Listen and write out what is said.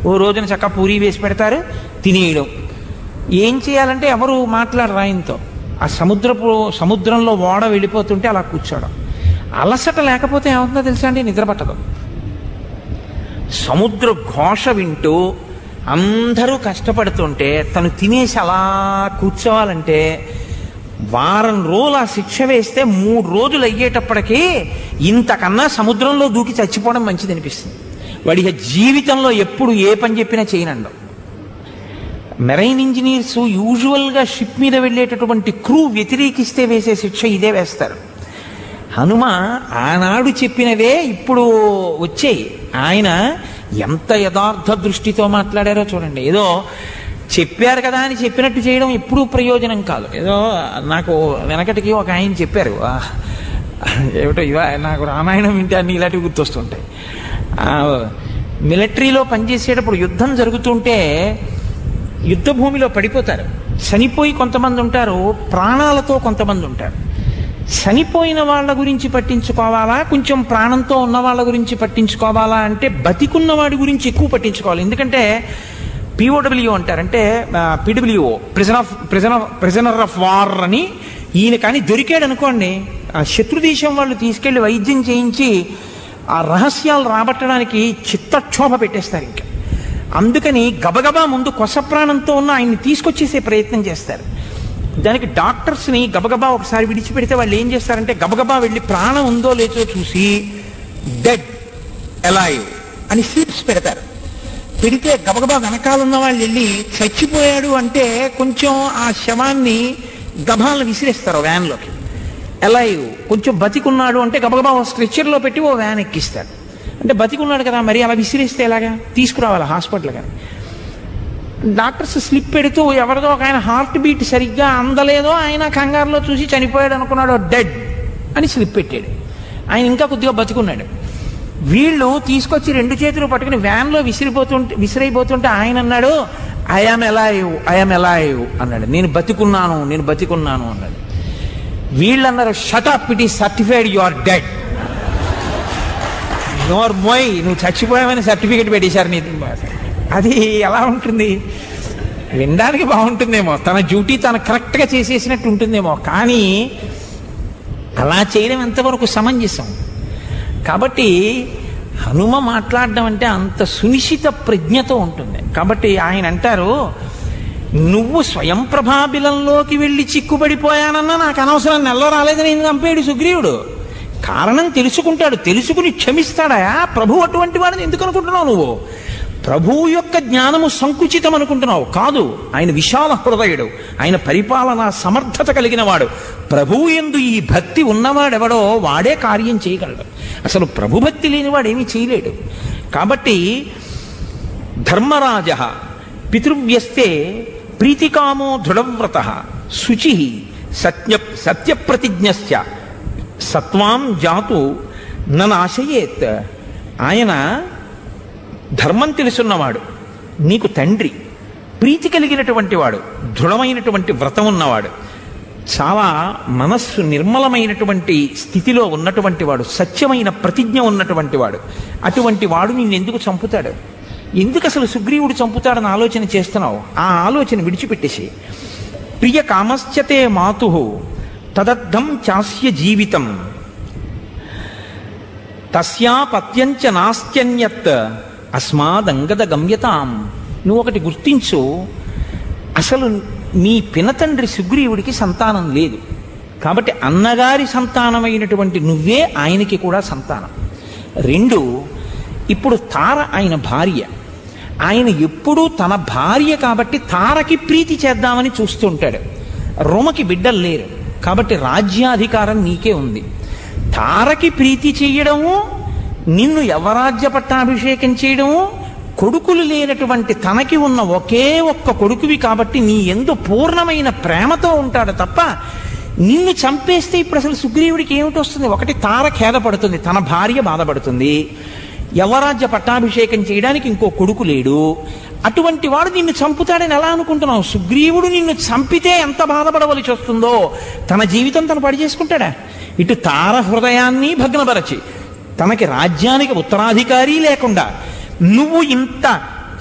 ఓ రోజున చక్క పూరి వేసి పెడతారు తినేయడం ఏం చేయాలంటే ఎవరు మాట్లాడరు ఆయనతో ఆ సముద్రపు సముద్రంలో ఓడ వెళ్ళిపోతుంటే అలా కూర్చోవడం అలసట లేకపోతే ఏమవుతుందో తెలుసా అండి నిద్ర పట్టదు సముద్ర ఘోష వింటూ అందరూ కష్టపడుతుంటే తను తినేసి అలా కూర్చోవాలంటే వారం రోజులు ఆ శిక్ష వేస్తే మూడు రోజులు అయ్యేటప్పటికీ ఇంతకన్నా సముద్రంలో దూకి చచ్చిపోవడం మంచిది అనిపిస్తుంది వాడి జీవితంలో ఎప్పుడు ఏ పని చెప్పినా చేయనండం మెరైన్ ఇంజనీర్స్ యూజువల్గా షిప్ మీద వెళ్ళేటటువంటి క్రూ వ్యతిరేకిస్తే వేసే శిక్ష ఇదే వేస్తారు హనుమ ఆనాడు చెప్పినవే ఇప్పుడు వచ్చాయి ఆయన ఎంత యథార్థ దృష్టితో మాట్లాడారో చూడండి ఏదో చెప్పారు కదా అని చెప్పినట్టు చేయడం ఎప్పుడూ ప్రయోజనం కాదు ఏదో నాకు వెనకటికి ఒక ఆయన చెప్పారు ఆ, ఏమిటో ఇవా నాకు రామాయణం వింటే అన్ని ఇలాంటివి గుర్తొస్తుంటాయి ఆ, మిలిటరీలో పనిచేసేటప్పుడు యుద్ధం జరుగుతుంటే యుద్ధ భూమిలో పడిపోతారు చనిపోయి కొంతమంది ఉంటారు ప్రాణాలతో కొంతమంది ఉంటారు చనిపోయిన వాళ్ళ గురించి పట్టించుకోవాలా కొంచెం ప్రాణంతో ఉన్న వాళ్ళ గురించి పట్టించుకోవాలా అంటే బతికున్న వాడి గురించి ఎక్కువ పట్టించుకోవాలి ఎందుకంటే పిఓడబ్ల్యూ అంటారు అంటే P W O prison of prison of prisoner of war అని ఈయన కానీ దొరికాడు అనుకోండి ఆ శత్రుదేశం వాళ్ళు తీసుకెళ్లి వైద్యం చేయించి ఆ రహస్యాలు రాబట్టడానికి చిత్తక్షోభ పెట్టేస్తారు ఇంకా అందుకని గబగబా ముందు కొస ప్రాణంతో ఉన్న ఆయన్ని తీసుకొచ్చేసే ప్రయత్నం చేస్తారు దానికి డాక్టర్స్ని గబగబా ఒకసారి విడిచిపెడితే వాళ్ళు ఏం చేస్తారంటే గబగబా వెళ్ళి ప్రాణం ఉందో లేదో చూసి డెడ్ ఎలైవ్ అని స్లిప్స్ పెడతారు పెడితే గబగబా వెనకాలన్న వాళ్ళు వెళ్ళి చచ్చిపోయాడు అంటే కొంచెం ఆ శవాన్ని గభాలను విసిరేస్తారు వ్యాన్లోకి ఎలైవ్ కొంచెం బతికున్నాడు అంటే గబగబా ఓ స్ట్రెచ్చర్లో పెట్టి ఓ వ్యాన్ ఎక్కిస్తాడు అంటే బతికున్నాడు కదా మరి అలా విసిరేస్తే ఎలాగా తీసుకురావాలి హాస్పిటల్ కానీ డాక్టర్స్ స్లిప్ పెడుతూ ఎవరిదో ఒక ఆయన హార్ట్ బీట్ సరిగ్గా అందలేదో ఆయన కంగారులో చూసి చనిపోయాడు అనుకున్నాడు డెడ్ అని స్లిప్ పెట్టాడు ఆయన ఇంకా కొద్దిగా బతికున్నాడు వీళ్ళు తీసుకొచ్చి రెండు చేతులు పట్టుకుని వ్యాన్లో విసిరిపోతుంటే విసిరైపోతుంటే ఆయన అన్నాడు ఐఎమ్ ఎలైవ్ ఐఎమ్ ఎలైవ్ అన్నాడు నేను బతికున్నాను నేను బతికున్నాను అన్నాడు వీళ్ళు అన్నారు షటప్ ఇట్ ఈ సర్టిఫైడ్ యు ఆర్ డెడ్ నోర్ మోయ్ నువ్వు చచ్చిపోయావని సర్టిఫికెట్ పెట్టేశారు నీ అది ఎలా ఉంటుంది వినడానికి బాగుంటుందేమో తన డ్యూటీ తను కరెక్ట్గా చేసేసినట్టు ఉంటుందేమో కానీ అలా చేయడం ఎంతవరకు సమంజసం కాబట్టి హనుమ మాట్లాడడం అంటే అంత సునిశ్చిత ప్రజ్ఞతో ఉంటుంది కాబట్టి ఆయన అంటారు నువ్వు స్వయం ప్రభాబిలంలోకి వెళ్ళి చిక్కుబడిపోయానన్నా నాకు అనవసరం నెలలో రాలేదని నేను చంపాడు సుగ్రీవుడు కారణం తెలుసుకుంటాడు తెలుసుకుని క్షమిస్తాడా ప్రభు అటువంటి వాడిని ఎందుకు అనుకుంటున్నావు నువ్వు ప్రభువు యొక్క జ్ఞానము సంకుచితం అనుకుంటున్నావు కాదు ఆయన విశాల హృదయుడు ఆయన పరిపాలన సమర్థత కలిగిన వాడు ప్రభువు ఎందు ఈ భక్తి ఉన్నవాడెవడో వాడే కార్యం చేయగలడు అసలు ప్రభుభక్తి లేనివాడు ఏమీ చేయలేడు కాబట్టి ధర్మరాజ పితృవ్యస్తే ప్రీతికామో దృఢవ్రత శుచి సత్య సత్యప్రతిజ్ఞశ్చ సత్వాం జాతు ననాశయేత్ ఆయన ధర్మం తెలుసున్నవాడు నీకు తండ్రి ప్రీతి కలిగినటువంటి వాడు దృఢమైనటువంటి వ్రతం ఉన్నవాడు చాలా మనస్సు నిర్మలమైనటువంటి స్థితిలో ఉన్నటువంటి వాడు సత్యమైన ప్రతిజ్ఞ ఉన్నటువంటి వాడు అటువంటి వాడు నిన్ను ఎందుకు చంపుతాడు ఎందుకు అసలు సుగ్రీవుడు చంపుతాడని ఆలోచన చేస్తున్నావు ఆ ఆలోచన విడిచిపెట్టేసి ప్రియ కామశ్చతే మాతు తదర్థం చాస్య జీవితం తస్యా పత్యంచ నాస్త్యన్యత్ అస్మాదంగద గమ్యతాం నువ్వు ఒకటి గుర్తించు అసలు నీ పినతండ్రి సుగ్రీవుడికి సంతానం లేదు కాబట్టి అన్నగారి సంతానమైనటువంటి నువ్వే ఆయనకి కూడా సంతానం రెండు ఇప్పుడు తార ఆయన భార్య ఆయన ఎప్పుడూ తన భార్య కాబట్టి తారకి ప్రీతి చేద్దామని చూస్తుంటాడు రోమకి బిడ్డలు లేరు కాబట్టి రాజ్యాధికారం నీకే ఉంది తారకి ప్రీతి చేయడము నిన్ను యవరాజ్య పట్టాభిషేకం చేయడము కొడుకులు లేనటువంటి తనకి ఉన్న ఒకే ఒక్క కొడుకువి కాబట్టి నీ ఎందు పూర్ణమైన ప్రేమతో ఉంటాడు తప్ప నిన్ను చంపేస్తే ఇప్పుడు అసలు సుగ్రీవుడికి ఏమిటి వస్తుంది ఒకటి తార ఖేదపడుతుంది తన భార్య బాధపడుతుంది యవరాజ్య పట్టాభిషేకం చేయడానికి ఇంకో కొడుకు లేడు అటువంటి వాడు నిన్ను చంపుతాడని ఎలా అనుకుంటున్నావు సుగ్రీవుడు నిన్ను చంపితే ఎంత బాధపడవలసి వస్తుందో తన జీవితం తను పడి చేసుకుంటాడా ఇటు తార హృదయాన్ని భగ్నపరచి తనకి రాజ్యానికి ఉత్తరాధికారి లేకుండా నువ్వు ఇంత